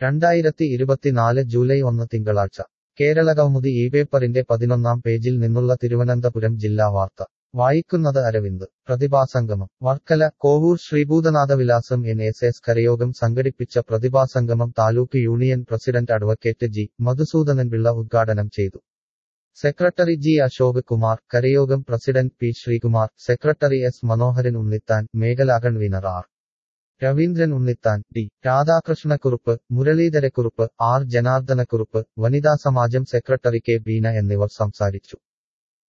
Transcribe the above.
രണ്ടായിരത്തി ഇരുപത്തിനാല് ജൂലൈ ഒന്ന് തിങ്കളാഴ്ച കേരളകൗമുദി ഈ പേപ്പറിന്റെ പതിനൊന്നാം പേജിൽ നിന്നുള്ള തിരുവനന്തപുരം ജില്ലാ വാർത്ത വായിക്കുന്നത് അരവിന്ദ് പ്രതിഭാസംഗമം Varkala Kovoor Sreebhoothanathavilasam N S S കരയോഗം സംഘടിപ്പിച്ച പ്രതിഭാസംഗമം taluk union president advocate G Madhusoodanan Pillai ഉദ്ഘാടനം ചെയ്തു സെക്രട്ടറി ജി അശോക് കുമാർ കരയോഗം president P Sreekumar secretary S Manoharan Unnithan മേഖലാ convener R Raveendran Unnithan D Radhakrishna Kurup Muraleedhara Kurup R Janardhana Kurup വനിതാ സമാജം സെക്രട്ടറി കെ ബീന എന്നിവർ സംസാരിച്ചു